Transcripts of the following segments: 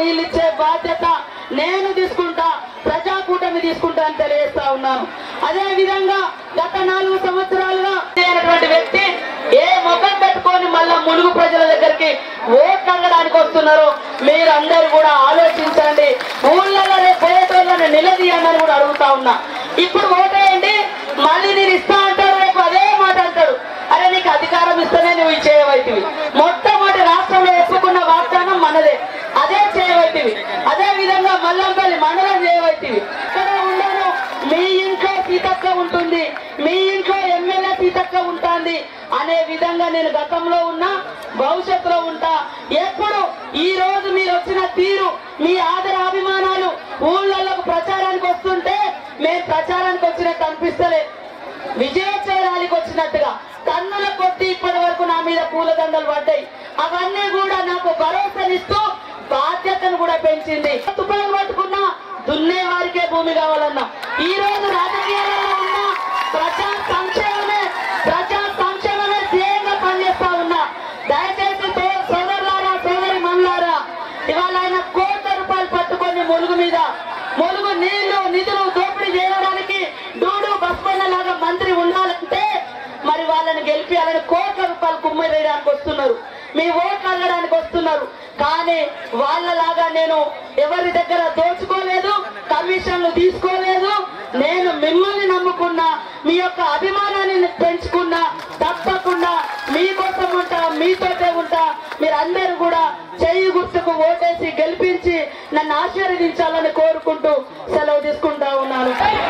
నీళ్ళు ఇచ్చే బాధ్యత నేను తీసుకుంటా ప్రజాకూటమి తీసుకుంటా అని తెలియజేస్తా ఉన్నాను అదే విధంగా గత నాలుగు సంవత్సరాలుగా అయినటువంటి వ్యక్తి ఏ ముఖం పెట్టుకొని మళ్ళా ములుగు ప్రజల దగ్గరికి ఓట్లు అడగడానికి వస్తున్నారు మీరందరూ కూడా ఆలోచించండి ఊళ్ళలో రేపు పోయేటోళ్ళని నిలదీయండి అని కూడా అడుగుతా ఉన్నా ఇప్పుడు ఓటేయండి మళ్ళీ నేను ఇస్తా అంటాడు రేపు అదే మాట అంటాడు అరే నీకు అధికారం ఇస్తేనే నువ్వు ఇది చేయవైతివి మొట్టమొదటి రాష్ట్రంలో ఒప్పుకున్న వాగ్దానం మనదే అదే చేయవైతివి అదే విధంగా మల్లంపల్లి మండలం చేయవైతివి ఇక్కడ ఉండను మీ ఇంట్లో సీతక్క ఉంటుంది మీ ఇంట్లో ఎమ్మెల్యే సీతక్క ఉంటుంది అనే విధంగా నేను గతంలో ఉన్నా భవిష్యత్తులో ఉంటా ఎప్పుడు ఈ రోజు మీరు వచ్చిన తీరు మీ ఆదర అభిమానాలు ఊళ్ళకు ప్రచారానికి వస్తుంటే మేము ప్రచారానికి వచ్చినట్టు అనిపిస్తలే విజయోత్సవ ర్యాలీకి వచ్చినట్టుగా కన్నుల కొద్ది ఇప్పటి వరకు నా మీద పూలదండలు పడ్డాయి అవన్నీ కూడా నాకు భరోసానిస్తూ బాధ్యతను కూడా పెంచింది తుపాకు పట్టుకున్నా దున్నే వారికే భూమి కావాలన్నా ఈ రోజు రాజకీయాలలో ఉన్న ప్రజా సంక్షేమమే ప్రజా సంక్షేమమే ధ్యేయంగా పనిచేస్తా ఉన్నా దయచేసి తో- సోదరులారా సోదరి మనులారా ఇవాళ ఆయన కోట్ల రూపాయలు పట్టుకొని ములుగు మీద ములుగు నీళ్లు నిధులు దోపిడీ చేయడానికి డూడు బస్పన్న లాగా మంత్రి ఉండాలంటే మరి వాళ్ళని గెలిపియాలని కోట్ల రూపాయలు కుమ్మరేయడానికి వస్తున్నారు మీ ఓట్లు అడగడానికి వస్తున్నారు కానీ వాళ్ళలాగా నేను ఎవరి దగ్గర దోచుకోలేదు కమిషన్లు తీసుకోలేదు నేను మిమ్మల్ని నమ్ముకున్నా మీ యొక్క అభిమానాన్ని పెంచుకున్నా తప్పకుండా మీకోసం ఉంటా మీతోటే ఉంటా మీరందరూ కూడా చెయ్యి గుర్తుకు ఓటేసి గెలిపించి నన్ను ఆశీర్వదించాలని కోరుకుంటూ సెలవు తీసుకుంటా ఉన్నాను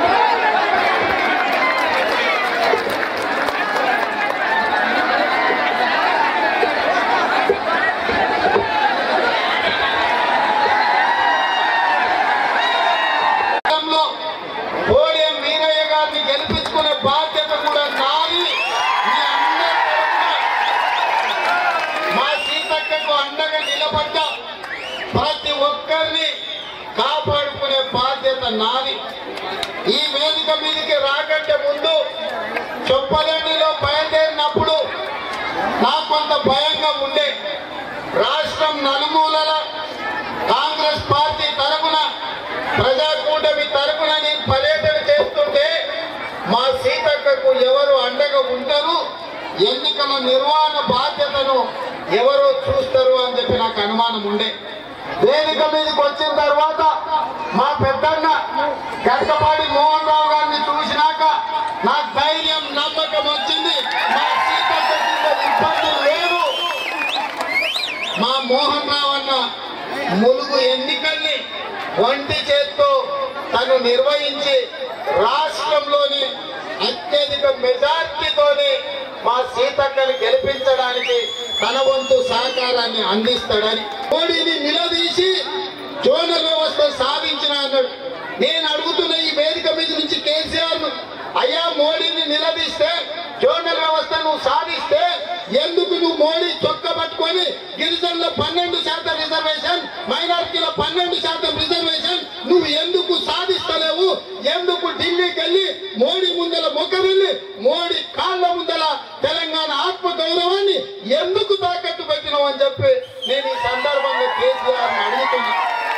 గతంలో పోడియం వీరయ్య గారిని గెలిపించుకునే బాధ్యత కూడా నాది మీ అందరి తరఫున మా సీతక్కకు అండగా నిలబడ్డ ప్రతి ఒక్కరిని కాపాడుకునే బాధ్యత నాది ఈ వేదిక మీదకి రాకంటే ముందు చొప్పదండిలో బయలుదేరినప్పుడు నాకు కొంత భయంగా ఉండే రాష్ట్రం నలుమూలల కాంగ్రెస్ పార్టీ తరఫున ప్రజాకూటమి తరఫున నేను పర్యటన చేస్తుంటే మా సీతక్కకు ఎవరు అండగా ఉంటారు ఎన్నికల నిర్వహణ బాధ్యతను ఎవరో చూస్తారు అని చెప్పి నాకు అనుమానం ఉండే వేదిక మీదకి వచ్చిన తర్వాత మా పెద్దన్న గట్టపాటి మోహన్ రావు గారిని చూసినాక నాకు ధైర్యం నమ్మకం వచ్చింది మా సీతక్కకు ఇంకా ఇబ్బంది లేదు మా మోహన్ రావు అన్న ములుగు ఎన్నికల్ని ఒంటి చేత్తో తను నిర్వహించి రాష్ట్రంలోని అత్యధిక మెజార్టీతోని మా సీతక్కని గెలిపించడానికి తన వంతు సహకారాన్ని అందిస్తాడని మోడీని నిలదీసి జోనల్ వ్యవస్థ సాధించిన అన్నాడు నేను అడుగుతున్న ఈ వేదిక మీద నుంచి కేసీఆర్ ను అయ్యా మోడీని నిలదీస్తే జోనల్ వ్యవస్థ నువ్వు సాధిస్తే ఎందుకు నువ్వు మోడీ చొక్క పట్టుకొని గిరిజనుల పన్నెండు శాతం రిజర్వేషన్ మైనార్టీల పన్నెండు శాతం రిజర్వేషన్ నువ్వు ఎందుకు సాధిస్తలేవు ఎందుకు ఢిల్లీకి వెళ్ళి మోడీ ముందల మొక్కరిల్లి మోడీ కాళ్ళ ముందల తెలంగాణ ఆత్మ గౌరవాన్ని ఎందుకు తాకట్టు పెట్టినావు అని చెప్పి నేను ఈ సందర్భంగా కేసీఆర్ అడుగుతున్నా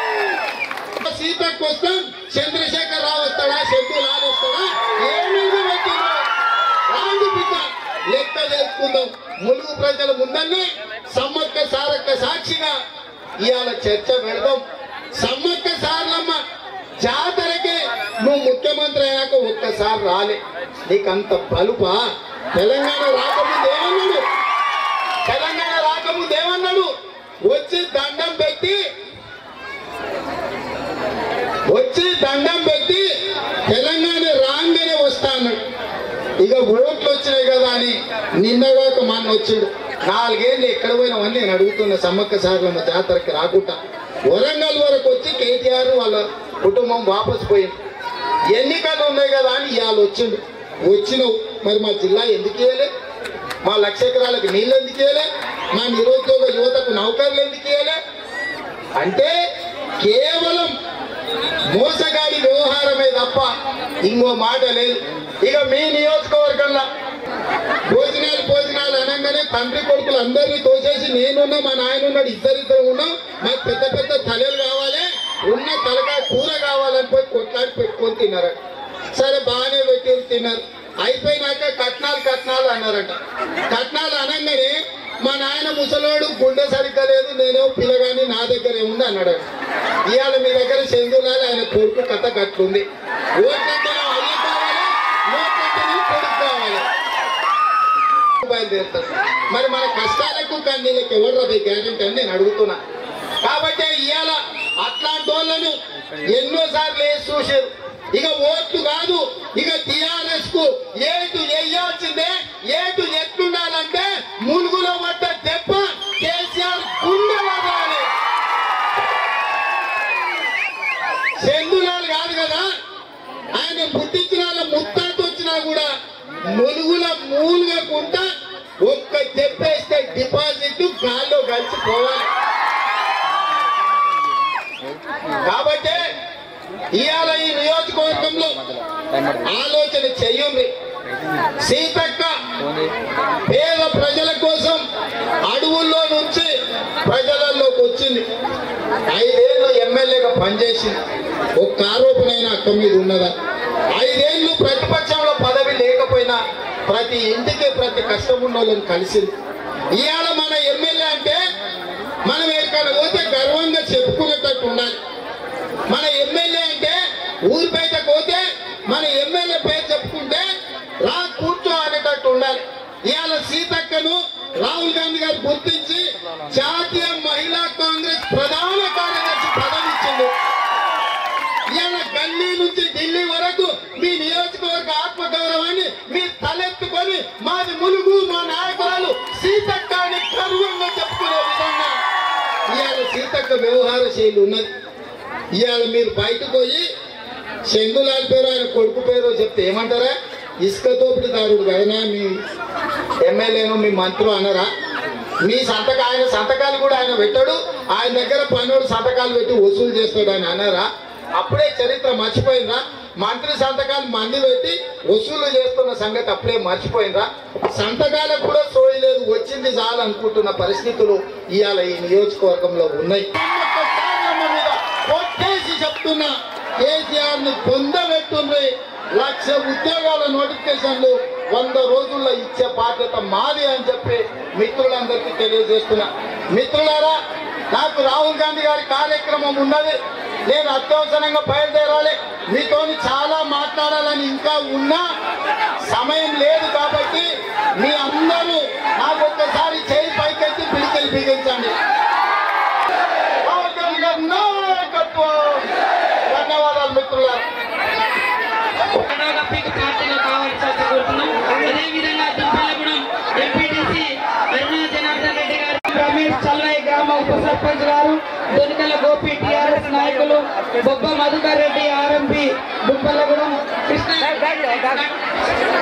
సీతకు వస్తాం చంద్రశేఖర్ రావు వస్తాడా శంకు లాల్ వస్తాడా ఏమిటి పెట్టిందో రాండి బిడ్డ లెక్క చేసుకుందాం ములుగు ప్రజల ముందన్నే సమ్మక్క సారక్క సాక్షిగా ఇవాళ చర్చ పెడదాం సమ్మక్క సార్లమ్మ జాతరకే నువ్వు ముఖ్యమంత్రి అయ్యాక ఒక్కసారి రాలే నీకంత బలుపా తెలంగాణ రాకముందు ఏమన్నాడు తెలంగాణ రాకముందు ఏమన్నాడు వచ్చి దండం పెట్టి వచ్చి దండం పెట్టి తెలంగాణ రాగానే వస్తా అన్నాడు ఇక ఓట్లు వచ్చినాయి కదా అని నిన్నగాక మన వచ్చాడు నాలుగేళ్ళు ఎక్కడ పోయినామని నేను అడుగుతున్న సమ్మక్క సార్లమ్మ జాతరకి రాకుండా వరంగల్ వరకు వచ్చి కేటీఆర్ వాళ్ళ కుటుంబం వాపసు పోయింది ఎన్నికలు ఉన్నాయి కదా అని ఇవాళ వచ్చిండు వచ్చినావు మరి మా జిల్లా ఎందుకు ఇవ్వలే మా లక్ష ఎకరాలకు నీళ్ళు ఎందుకు ఇవ్వలే మా నిరుద్యోగ యువతకు నౌకర్లు ఎందుకు ఇవ్వలే అంటే కేవలం మోసగాడి వ్యవహారమే తప్ప ఇంకో మాట లేదు ఇక మీ నియోజకవర్గంలో భోజనాలు భోజనాలు అనగానే తండ్రి కొడుకులు అందరినీ తోసేసి నేనున్నా మా నాయన ఉన్నాడు ఇద్దరిద్దరు ఉన్నాం మాకు పెద్ద పెద్ద తలలు కావాలి ఉన్న తలకాయ కూర కావాలని పోయి కొట్లాడి పెట్టుకొని తిన్నారట సరే బాగానే పెట్టి తిన్నారు అయిపోయినాక కట్నాలు కట్నాలు అన్నారట కట్నాలు అనగానే మా నాయన ముసలోడు గుండె సరిగ్గా లేదు నేనేమో పిల్లగాని నా దగ్గర ఏముంది అన్నాడు ఇవాళ మీ దగ్గర చందులాలి ఆయన కొడుకు కథ కట్టుంది ఓట్లంటే అయ్యి కావాలి ఓట్లంటే కొడుకు కావాలి బయలుదేరుతారు మరి మన కష్టాలకు కన్నీళ్ళకి ఎవరు రవి గ్యారెంటీ అని నేను అడుగుతున్నా కాబట్టి ఇవాళ అట్లాంటి వాళ్ళను ఎన్నో సార్లు వేసి చూసారు ఇక ఓట్లు కాదు ఇక టిఆర్ఎస్ కు ఏటు వేయాల్సిందే ఏటు ఎట్లుండాలంటే ములుగులో పడ్డ దెబ్బ కేసీఆర్ గుండె వదలాలి సెందులాలు కాదు కదా ఆయన పుట్టించిన వాళ్ళ ముత్తాత వచ్చినా కూడా ములుగుల మూలుగకుండా ఒక్క చెప్పేస్తే డిపాజిట్ గాల్లో కలిసిపోవాలి కాబట్టి ఇవాళ ఈ నియోజకవర్గంలో ఆలోచన చెయ్యండి సీతక్క పేద ప్రజల కోసం అడవుల్లో నుంచి ప్రజలలోకి వచ్చింది ఐదేళ్ళు ఎమ్మెల్యేగా పనిచేసింది ఒక్క ఆరోపణ అయినా అక్క మీద ఉన్నదా ఐదేళ్ళు ప్రతిపక్షంలో పదవి లేకపోయినా ప్రతి ఇంటికి ప్రతి కష్టం ఉన్న వాళ్ళని కలిసింది ఇవాళ మన ఎమ్మెల్యే అంటే మనం ఎక్కడ పోతే గర్వంగా చెప్పుకునేటట్టు ఉండాలి మన ఎమ్మెల్యే అంటే ఊరి బయటకు పోతే మన ఎమ్మెల్యే పేరు చెప్పుకుంటే రా కూర్చో అనేటట్టు ఉండాలి ఇవాళ సీతక్కను రాహుల్ గాంధీ గారు గుర్తించి జాతీయ మహిళా కాంగ్రెస్ ప్రధాన కార్యదర్శి పదవి ఇచ్చింది ఇవాళ గల్లీ నుంచి ఢిల్లీ వరకు మీ నియోజకవర్గ ఆత్మగౌరవాన్ని మీ తలెత్తుకొని మాది ములుగు మా నాయకురాలు సీతక్క అని గర్వంగా చెప్పుకునే విధంగా ఇవాళ సీతక్క వ్యవహార శైలి ఉన్నది ఇవాళ మీరు బయటకు పోయి శంగులాల్ పేరు ఆయన కొడుకు పేరు చెప్తే ఏమంటారా ఇసుక తోపిడిదారుడు అయినా మీ ఎమ్మెల్యేను మీ మంత్రి అనరా మీ సంతక ఆయన సంతకాలు కూడా ఆయన పెట్టాడు ఆయన దగ్గర పనుడు సంతకాలు పెట్టి వసూలు చేస్తాడు అని అనరా అప్పుడే చరిత్ర మర్చిపోయిందా మంత్రి సంతకాలు మంది పెట్టి వసూలు చేస్తున్న సంగతి అప్పుడే మర్చిపోయిందా సంతకాలకు కూడా సోయలేదు వచ్చింది చాలు అనుకుంటున్న పరిస్థితులు ఇవాళ ఈ నియోజకవర్గంలో ఉన్నాయి ఒక్కసారి అమ్మ మీద కొట్టేసి చెప్తున్నా కేసీఆర్ ని పొందబెట్టుంది లక్ష ఉద్యోగాల నోటిఫికేషన్లు వంద రోజుల్లో ఇచ్చే బాధ్యత మాది అని చెప్పి మిత్రులందరికీ తెలియజేస్తున్నా మిత్రులారా నాకు రాహుల్ గాంధీ గారి కార్యక్రమం ఉన్నది నేను అత్యవసరంగా బయలుదేరాలి మీతోని చాలా మాట్లాడాలని ఇంకా ఉన్నా సమయం లేదు కాబట్టి మీ అందరూ నాకు ఒక్కసారి చేయి పైకెత్తి పిలికెళ్ళి బిగించండి రాహుల్ గాంధీ గారి నాయకత్వం ధన్యవాదాలు మిత్రులారా కర్ణాటక పార్టీలో కావాల్సి కోరుతున్నాం అదేవిధంగా దుబ్బలగూడెం ఎంపీటీసీ అరుణా జనార్దన్ రెడ్డి గారు రమేష్ చల్లయ్య గ్రామ ఉప సర్పంచ్ గారు దొనికల గోపి టిఆర్ఎస్ నాయకులు బొబ్బ మధుకర్ రెడ్డి ఆర్ఎంపీ దుబ్బలగూడెం కృష్ణ